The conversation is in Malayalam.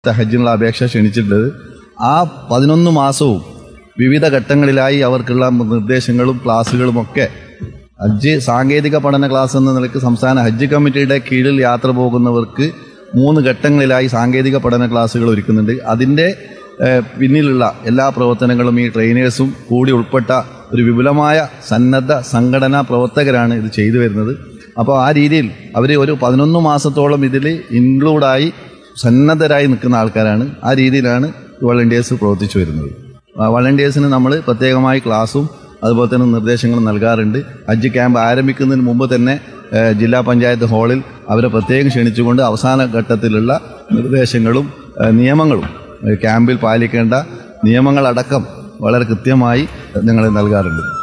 ഹജ്ജിനുള്ള അപേക്ഷ ക്ഷണിച്ചിട്ടുള്ളത് ആ പതിനൊന്ന് മാസവും വിവിധ ഘട്ടങ്ങളിലായി അവർക്കുള്ള നിർദ്ദേശങ്ങളും ക്ലാസ്സുകളും ഒക്കെ ഹജ്ജ് സാങ്കേതിക പഠന ക്ലാസ് എന്ന നിലയ്ക്ക് സംസ്ഥാന ഹജ്ജ് കമ്മിറ്റിയുടെ കീഴിൽ യാത്ര പോകുന്നവർക്ക് മൂന്ന് ഘട്ടങ്ങളിലായി സാങ്കേതിക പഠന ക്ലാസ്സുകൾ ഒരുക്കുന്നുണ്ട് അതിൻ്റെ ഏഹ്, പിന്നിലുള്ള എല്ലാ പ്രവർത്തനങ്ങളും ഈ ട്രെയിനേഴ്സും കൂടി ഉൾപ്പെട്ട ഒരു വിപുലമായ സന്നദ്ധ സംഘടനാ പ്രവർത്തകരാണ് ഇത് ചെയ്തു വരുന്നത് അപ്പോൾ ആ രീതിയിൽ അവർ ഒരു പതിനൊന്ന് മാസത്തോളം ഇതിൽ ഇൻക്ലൂഡായി സന്നദ്ധരായി നിൽക്കുന്ന ആൾക്കാരാണ് ആ രീതിയിലാണ് വളണ്ടിയേഴ്സ് പ്രവർത്തിച്ചു വരുന്നത് വളണ്ടിയേഴ്സിന് നമ്മൾ പ്രത്യേകമായി ക്ലാസ്സും അതുപോലെ തന്നെ നിർദ്ദേശങ്ങളും നൽകാറുണ്ട് ഹജ്ജ് ക്യാമ്പ് ആരംഭിക്കുന്നതിന് മുമ്പ് തന്നെ ഏഹ്, ജില്ലാ പഞ്ചായത്ത് ഹാളിൽ അവരെ പ്രത്യേകം ക്ഷണിച്ചുകൊണ്ട് അവസാന ഘട്ടത്തിലുള്ള നിർദ്ദേശങ്ങളും ഏഹ്, നിയമങ്ങളും ഏഹ്, ക്യാമ്പിൽ പാലിക്കേണ്ട നിയമങ്ങളടക്കം വളരെ കൃത്യമായി ഞങ്ങൾ നൽകാറുണ്ട്